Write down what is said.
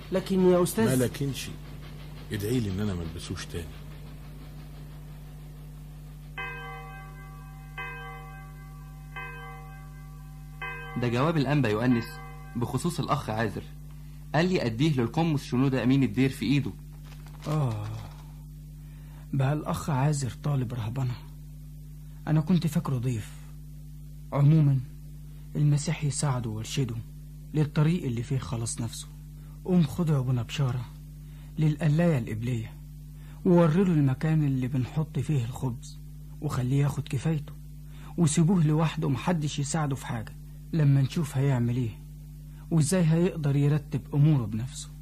لكن يا ما أستاذ لكنش ادعي لي ان انا ما البسوش تاني ده جواب الأنبا يؤنس بخصوص الأخ عازر قال لي أديه للقمص شنودة أمين الدير في إيده آه بقى الأخ عازر طالب رهبنة أنا كنت فاكره ضيف عموما المسيح يساعده ويرشده للطريق اللي فيه خلاص نفسه قوم خده يا ابونا بشارة للقلاية القبلية ووريله المكان اللي بنحط فيه الخبز وخليه ياخد كفايته وسيبوه لوحده محدش يساعده في حاجة لما نشوف هيعمل ايه وازاي هيقدر يرتب اموره بنفسه